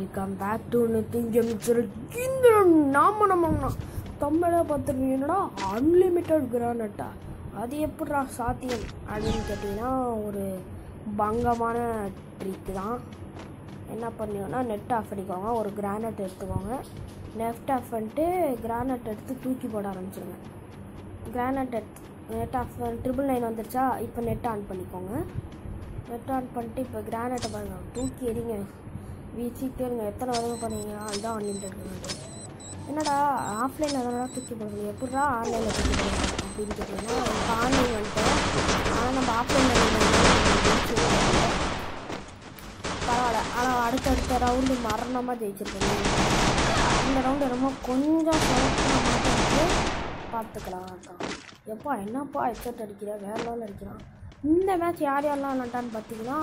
Welcome back to நித்திங் இந்த நாம நம்ம தமிழை பார்த்துருக்கீங்கன்னா அன்லிமிட்டட் கிரானட்டா அது எப்படிடா சாத்தியம் அப்படின்னு கேட்டிங்கன்னா ஒரு பங்கமான ட்ரிக் தான் என்ன பண்ணியோன்னா நெட் ஆஃப் பண்ணிக்கோங்க ஒரு கிரானைட் எடுத்துக்கோங்க நெட் ஆஃப் பண்ணிட்டு கிரானைட் எடுத்து தூக்கி போட ஆரம்பிச்சிருங்க கிரானைட் எடுத்து நெட் ஆஃப் ட்ரிபிள் நைன் வந்துருச்சா இப்போ நெட் ஆன் பண்ணிக்கோங்க நெட் ஆன் பண்ணிட்டு இப்போ கிரானைட்டை பாருங்க தூக்கி எறிங்க வீச்சிக்கிட்டே இருங்க எத்தனை வரைக்கும் பண்ணீங்க அதுதான் அன்லிமிட்டட் என்னடா ஆஃப்லைனில் அதனால தூக்கி போடுறது எப்படிடா ஆன்லைனில் தூக்கி போடுறது அப்படின்னு கேட்டிங்கன்னா இப்போ ஆன்லைன் வந்துட்டு ஆனால் நம்ம ஆஃப்லைனில் பரவாயில்ல ஆனால் அடுத்தடுத்த ரவுண்டு மரணமாக ஜெயிச்சிருக்கோம் இந்த ரவுண்டு ரொம்ப கொஞ்சம் சுலபமாக மட்டும் இருக்கு பார்த்துக்கலாம் அக்கா எப்பா என்னப்பா ஹெட்செட் அடிக்கிற வேற லெவலில் அடிக்கிறான் இந்த மேட்ச் யார் யாரெல்லாம் விளாண்டான்னு பார்த்தீங்கன்னா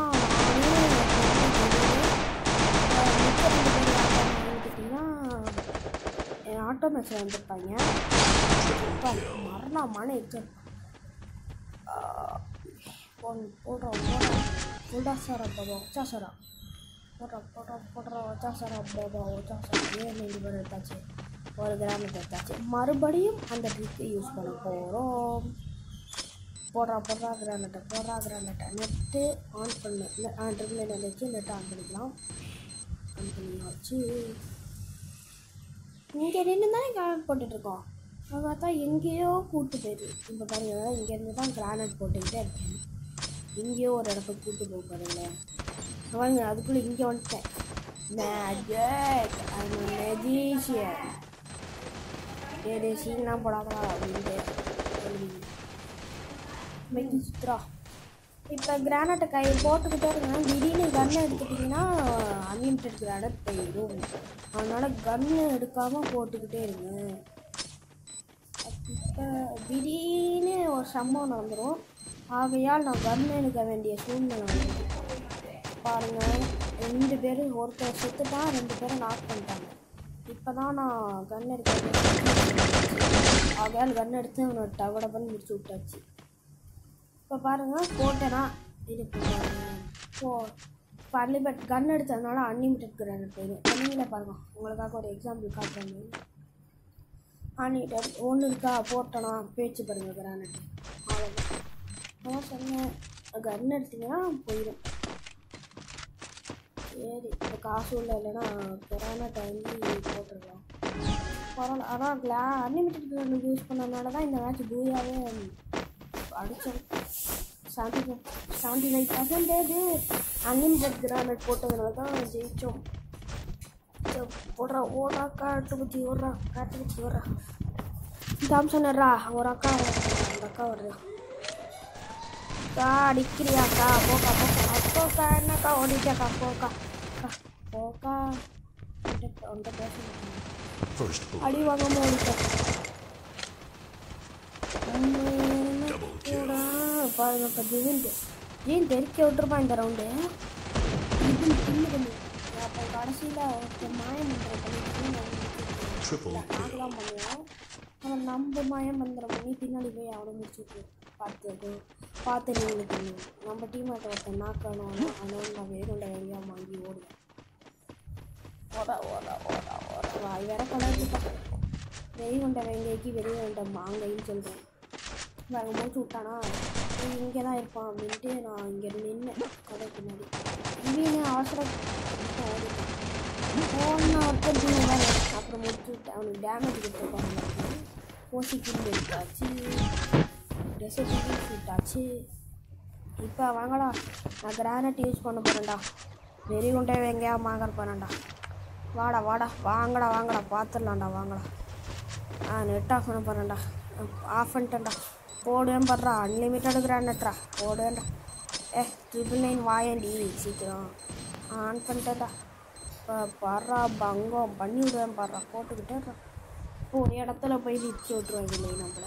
கேட்டிங்கன்னா ஆட்டோ மேட்ச்சில் வந்திருப்பாங்க அப்பா, மரணமான ஹெட்செட் போடுறோம் போடுறோம் புல்டா சார் அப்பா வச்சா சாரா போடுறோம் போடுறோம் போடுறோம் வச்சா சார் அப்பா வச்சா சார் ஏன் ரெண்டு பேர் எடுத்தாச்சு ஒரு கிராமத்தை எடுத்தாச்சு மறுபடியும் அந்த ட்ரிக்கை யூஸ் பண்ண போகிறோம் போடுறா போடுறா கிரானட்டை போடுறா கிரானட்டை நெட்டு ஆன் பண்ணு ட்ரிபிள் லைன் வந்துச்சு நெட்டை ஆன் பண்ணிக்கலாம் ஆன் பண்ணியாச்சு இங்கே நின்று தானே கிரானைட் போட்டுட்ருக்கோம் அது பார்த்தா எங்கேயோ கூட்டு போயிடுது இப்போ பாருங்க இங்கேருந்து தான் கிரானைட் போட்டுக்கிட்டே இருக்கேன் எங்கேயோ ஒரு இடத்துக்கு கூட்டு போக பாருங்களேன் பாருங்க அதுக்குள்ளே இங்கே வந்துட்டேன் மேஜிக் ஐம் மெஜிஷியன் ஏடு சீன்லாம் போடாதா அப்படின்ட்டு எழுதி மெக்கி சுத்ரா இப்போ கிரானைட்டை கை போட்டுக்கிட்டே இருங்க திடீர்னு கன்னை எடுத்துட்டிங்கன்னா அன்லிமிட்டட் கிரானைட் போயிடும் அதனால் கன்று எடுக்காமல் போட்டுக்கிட்டே இருங்க இப்போ திடீர்னு ஒரு சம்பவம் நடந்துடும் ஆகையால் நான் கன்று எடுக்க வேண்டிய சூழ்நிலை வந்துடும் பாருங்கள் ரெண்டு பேரும் ஒருத்தர் செத்துட்டான் ரெண்டு பேரும் நாக் பண்ணிட்டாங்க இப்போ தான் நான் கன் எடுக்க வேண்டிய ஆகையால் கன் எடுத்து அவனை டவடபன்னு முடிச்சு விட்டாச்சு இப்போ பாருங்கள் போட்டேனா இது போ இப்போ அன்லிமிட் கன் எடுத்ததுனால அன்லிமிட்டட் கிரானட் போயிடும் நீங்களே பாருங்க உங்களுக்காக ஒரு எக்ஸாம்பிள் காட்டுறேன் அன்லிமிட்டட் ஒன்று இருக்கா போட்டேனா பேச்சு பாருங்க கிரானட் அவ்வளோதான் அதான் சொன்னேன் கன் எடுத்தீங்கன்னா போயிடும் சரி இப்போ காசு உள்ள இல்லைன்னா கிரானட் வாங்கி போட்டுடலாம் பரவாயில்ல ஆனால் கிளா அன்லிமிட்டட் கிரானட் யூஸ் பண்ணனால தான் இந்த மேட்ச் பூயாவே அடித்தோம் seventy seventy five percentage unlimited grenade போட்டதுனால தான் ஜெயித்தோம் ஓடுறா ஓடுறா காட்டு குச்சி ஓடுறா காட்டு குச்சி ஓடுறா தாம்சன் ஒரு அக்கா வருது. அந்த அக்கா வருது அக்கா அடிக்கிறியாக்கா போக்கா போக்கா அப்போக்கா என்னக்கா ஓடிட்டாக்கா போக்கா அக்கா, போக்கா உன்கிட்ட உன்கிட்ட பேச மாட்டேன் First blood. அடி வாங்காம ஓடிட்டேன் பாருங்க இப்போ ஜிவின் ஜீன் தெறிக்க விட்டுருப்பான் இந்த ரவுண்டு ஜிவின் தின்னு பண்ணி அப்போ கடைசியில் ஒருத்தர் மாயம் பண்ணுற Triple நாங்கள் kill. தான் பண்ணுவோம் அவன் நம்ம மாயம் பண்ணுற பண்ணி பின்னாடி போய் அவனை முடிச்சுட்டு பார்த்து பார்த்து நீங்கள் பண்ணுவோம் நம்ம டீம் ஒருத்தன் நாக்கணும் அதனால நான் வேறுண்ட எங்கேயா வாங்கி ஓடுவேன் ஓட ஓட ஓட ஓட வாய் வேற கொண்டாந்துப்பா வெறி கொண்ட வெங்கைக்கு வெறி கொண்ட மாங்கைன்னு சொல்கிறேன் வேறு மூச்சு விட்டானா இங்கே தான் இருப்பான் அப்படின்ட்டு நான் இங்கே நின்னேன் கடை பின்னாடி இவங்க அவசரம் ஓடிட்டான் போன ஒருத்தர் தூங்க தான் அப்புறம் முடிச்சு விட்டேன் அவனுக்கு டேமேஜ் கொடுத்துருப்பாங்க ஓசி கில் எடுத்தாச்சு டெசர்ட் விட்டாச்சு இப்போ வாங்கடா நான் கிரானைட் யூஸ் பண்ண போகிறேன்டா வெறி கொண்டே வெங்கையா மாங்கர் போனேன்டா வாடா வாடா வாங்கடா வாங்கடா பார்த்துடலாம்டா வாங்கடா ஆ நெட் ஆஃப் பண்ண போகிறேன்டா ஆஃப் பண்ணிட்டேன்டா போடுவேன் படுறா அன்லிமிட்டடு கிரானட்ரா போடுவேன்டா ஏ ட்ரிபிள் நைன் வாயண்டி சீக்கிரம் ஆன் பண்ணிட்டேன்டா இப்போ படுறா பங்கம் பண்ணி விடுவேன் படுறா போட்டுக்கிட்டேன்டா ஒரு இடத்துல போய் நிறுத்தி விட்ருவாங்க இல்லை நம்மள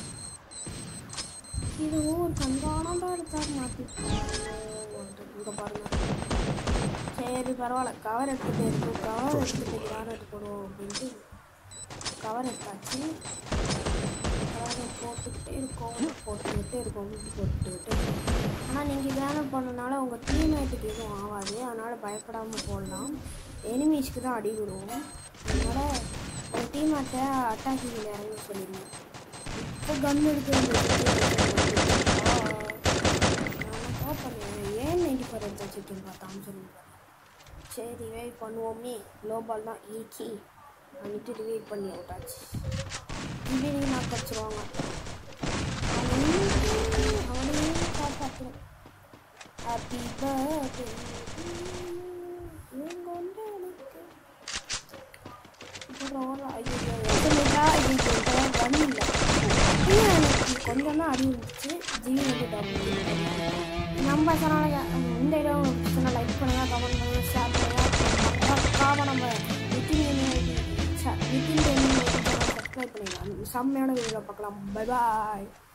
இது ஒரு கண்காணாண்டா இருக்கா மாற்றி இங்கே பாருங்க சரி பரவாயில்ல கவர் எடுத்துகிட்டு இருக்கும் கவர் எடுத்துகிட்டு கிரானைட் போடுவோம் அப்படின்ட்டு கவர் எடுத்தாச்சு கவர் போட்டுக்கிட்டே இருக்கோம் போட்டுக்கிட்டே இருக்கோம் போட்டுக்கிட்டே இருக்கோம் ஆனால் நீங்கள் கிரானைட் பண்ணனால உங்கள் டீம்மேட்டுக்கு எதுவும் ஆகாது அதனால் பயப்படாமல் போடலாம் எனிமீஸ்க்கு தான் அடி விடும் அதனால் ஒரு டீமாட்ட அட்டாக்கிங் இறங்க சொல்லிடுங்க இப்போ கன் எடுத்து நான் பண்ணுவேன் ஏன் நைன்டி ஃபோர் எடுத்து வச்சுருக்கேன் பார்த்தான்னு சொல்லுங்க சரி ரிவைவ் பண்ணுவோமே லோபால் தான் ஈக்கி பண்ணிட்டு ரிவைவ் பண்ணி விட்டாச்சு இப்படி நீங்கள் நான் கச்சிருவாங்க அவனையே காப்பாற்றணும் ஹாப்பி பர்த்டே கொஞ்சம் தான் அடி இருந்துச்சு ஜிவி வந்து நம்ம சேனலில் இந்த வீடியோ உங்களுக்கு லைக் பண்ணுங்கள் கமெண்ட் பண்ணுங்கள் ஷேர் பண்ணுங்கள் மறக்காம நம்ம வித்தின் வித்தின் டென் சப்ஸ்கிரைப் பண்ணிடலாம் செம்மையான வீடியோ பார்க்கலாம் பை பாய்